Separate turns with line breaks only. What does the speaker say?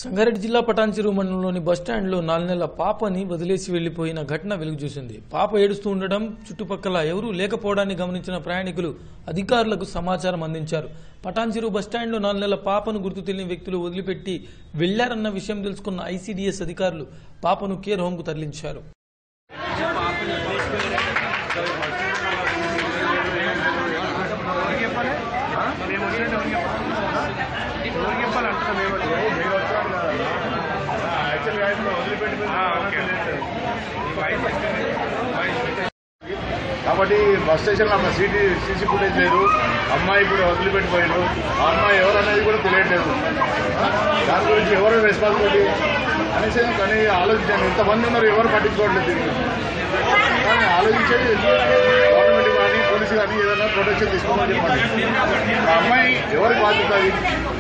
సంగారెడ్డి జిల్లా పటాన్చెరు మండలంలోని బస్టాండ్లో నాలుగు నెలల పాపని వదిలేసి వెళ్లిపోయిన ఘటన వెలుగు చూసింది పాప ఏడుస్తూ ఉండడం చుట్టుపక్కల ఎవరూ లేకపోవడాన్ని గమనించిన ప్రయాణికులు అధికారులకు సమాచారం అందించారు పటాన్చెరు బస్టాండ్లో నాలుగు నెలల పాపను గుర్తు తెలియని వ్యక్తులు వదిలిపెట్టి వెళ్లారన్న విషయం తెలుసుకున్న ఐసీడీఎస్ అధికారులు పాపను కేర్ హోంకు తరలించారు
కాబట్టి బస్ స్టేషన్ లో అక్కడ సీటీ సీసీ ఫుటేజ్ లేదు అమ్మాయి ఇప్పుడు వదిలిపెట్టిపోయాడు ఆ అమ్మాయి ఎవరు అనేది కూడా తెలియట్లేదు దాని గురించి ఎవరు రెస్పాన్సిబిలిటీ అనేసి కానీ ఆలోచించాను ఇంతమంది ఉన్నారు ఎవరు పట్టించుకోవట్లేదు దీన్ని కానీ ఆలోచించేది గవర్నమెంట్ కానీ పోలీసు కానీ ఏదైనా ప్రొటెక్షన్ తీసుకోమని చెప్పండి ఆ అమ్మాయి ఎవరికి బాధ్యత అది